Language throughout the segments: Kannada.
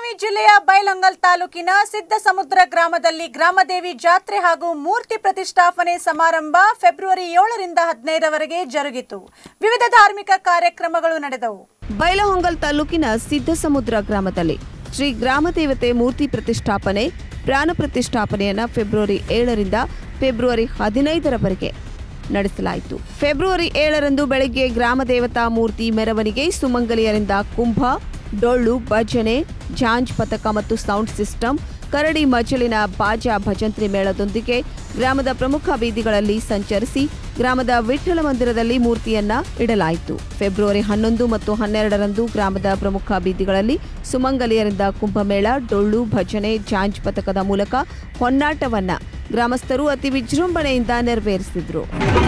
ಬೆಳಗಾವಿ ಜಿಲ್ಲೆಯ ಬೈಲಹೊಂಗಲ್ ತಾಲೂಕಿನ ಸಿದ್ದಸಮುದ್ರ ಗ್ರಾಮದಲ್ಲಿ ಗ್ರಾಮದೇವಿ ಜಾತ್ರೆ ಹಾಗೂ ಮೂರ್ತಿ ಪ್ರತಿಷ್ಠಾಪನೆ ಸಮಾರಂಭ ಫೆಬ್ರವರಿ ಏಳರಿಂದ ಹದಿನೈದರವರೆಗೆ ಜರುಗಿತು ವಿವಿಧ ಧಾರ್ಮಿಕ ಕಾರ್ಯಕ್ರಮಗಳು ನಡೆದವು ಬೈಲಹೊಂಗಲ್ ತಾಲೂಕಿನ ಸಿದ್ದಸಮುದ್ರ ಗ್ರಾಮದಲ್ಲಿ ಶ್ರೀ ಗ್ರಾಮದೇವತೆ ಮೂರ್ತಿ ಪ್ರತಿಷ್ಠಾಪನೆ ಪ್ರಾಣ ಪ್ರತಿಷ್ಠಾಪನೆಯನ್ನ ಫೆಬ್ರವರಿ ಏಳರಿಂದ ಫೆಬ್ರವರಿ ಹದಿನೈದರವರೆಗೆ ನಡೆಸಲಾಯಿತು ಫೆಬ್ರವರಿ ಏಳರಂದು ಬೆಳಗ್ಗೆ ಗ್ರಾಮದೇವತಾ ಮೂರ್ತಿ ಮೆರವಣಿಗೆ ಸುಮಂಗಲಿಯರಿಂದ ಕುಂಭ ಡೊಳ್ಳು ಭಜನೆ ಜಾಂಜ್ ಪಥಕ ಮತ್ತು ಸೌಂಡ್ ಸಿಸ್ಟಮ್ ಕರಡಿ ಮಜಲಿನ ಬಾಜಾ ಭಜಂತ್ರಿ ಮೇಳದೊಂದಿಗೆ ಗ್ರಾಮದ ಪ್ರಮುಖ ಬೀದಿಗಳಲ್ಲಿ ಸಂಚರಿಸಿ ಗ್ರಾಮದ ವಿಠ್ಠಲ ಮಂದಿರದಲ್ಲಿ ಮೂರ್ತಿಯನ್ನ ಇಡಲಾಯಿತು ಫೆಬ್ರವರಿ ಹನ್ನೊಂದು ಮತ್ತು ಹನ್ನೆರಡರಂದು ಗ್ರಾಮದ ಪ್ರಮುಖ ಬೀದಿಗಳಲ್ಲಿ ಸುಮಂಗಲಿಯರಿಂದ ಕುಂಭಮೇಳ ಡೊಳ್ಳು ಭಜನೆ ಜಾಂಜ್ ಪಥಕದ ಮೂಲಕ ಹೊನ್ನಾಟವನ್ನ ಗ್ರಾಮಸ್ಥರು ಅತಿ ವಿಜೃಂಭಣೆಯಿಂದ ನೆರವೇರಿಸಿದ್ರು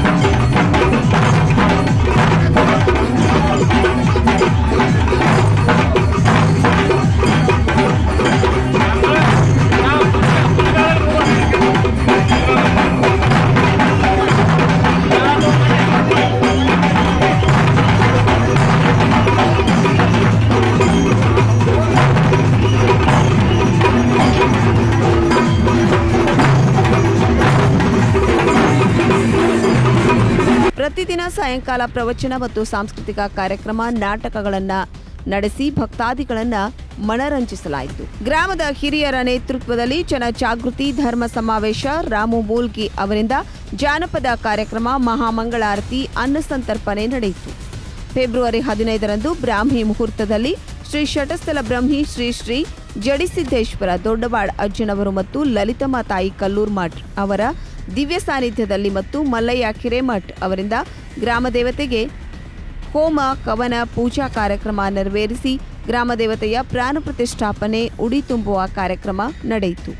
ಪ್ರತಿದಿನ ಸಾಯಂಕಾಲ ಪ್ರವಚನ ಮತ್ತು ಸಾಂಸ್ಕೃತಿಕ ಕಾರ್ಯಕ್ರಮ ನಾಟಕಗಳನ್ನ ನಡೆಸಿ ಭಕ್ತಾದಿಗಳನ್ನ ಮನರಂಜಿಸಲಾಯಿತು ಗ್ರಾಮದ ಹಿರಿಯರ ನೇತೃತ್ವದಲ್ಲಿ ಜನ ಜಾಗೃತಿ ಧರ್ಮ ಸಮಾವೇಶ ರಾಮು ಮೂಲ್ಗಿ ಅವರಿಂದ ಜಾನಪದ ಕಾರ್ಯಕ್ರಮ ಮಹಾಮಂಗಳಾರತಿ ಅನ್ನಸಂತರ್ಪಣೆ ನಡೆಯಿತು ಫೆಬ್ರವರಿ ಹದಿನೈದರಂದು ಬ್ರಾಹ್ಮಿ ಮುಹೂರ್ತದಲ್ಲಿ ಶ್ರೀ ಶಟಸ್ಥಲ ಬ್ರಹ್ಮಿ ಶ್ರೀ ಶ್ರೀ ಜಡಿಸಿದ್ದೇಶ್ವರ ದೊಡ್ಡವಾಡ್ ಅಜ್ಜನವರು ಮತ್ತು ಲಲಿತಮ್ಮ ತಾಯಿ ಕಲ್ಲೂರ್ ಮಠ್ ಅವರ ದಿವ್ಯ ಸಾನ್ನಿಧ್ಯದಲ್ಲಿ ಮತ್ತು ಮಲ್ಲಯ್ಯ ಕಿರೇಮಠ್ ಅವರಿಂದ ಗ್ರಾಮ ದೇವತೆಗೆ ಹೋಮ ಕವನ ಪೂಜಾ ಕಾರ್ಯಕ್ರಮ ನೆರವೇರಿಸಿ ಗ್ರಾಮ ದೇವತೆಯ ಪ್ರಾಣ ಪ್ರತಿಷ್ಠಾಪನೆ ಉಡಿ ತುಂಬುವ ಕಾರ್ಯಕ್ರಮ ನಡೆಯಿತು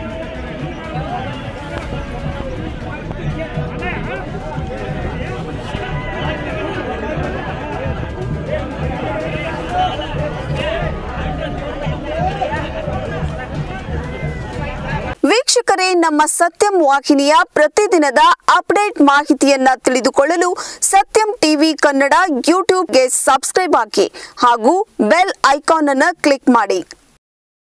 ವೀಕ್ಷಕರೇ ನಮ್ಮ ಸತ್ಯಂ ವಾಹಿನಿಯ ಪ್ರತಿದಿನದ ಅಪ್ಡೇಟ್ ಮಾಹಿತಿಯನ್ನ ತಿಳಿದುಕೊಳ್ಳಲು ಸತ್ಯಂ ಟಿವಿ ಕನ್ನಡ ಯೂಟ್ಯೂಬ್ಗೆ ಸಬ್ಸ್ಕ್ರೈಬ್ ಹಾಕಿ ಹಾಗೂ ಬೆಲ್ ಐಕಾನ್ ಅನ್ನು ಕ್ಲಿಕ್ ಮಾಡಿ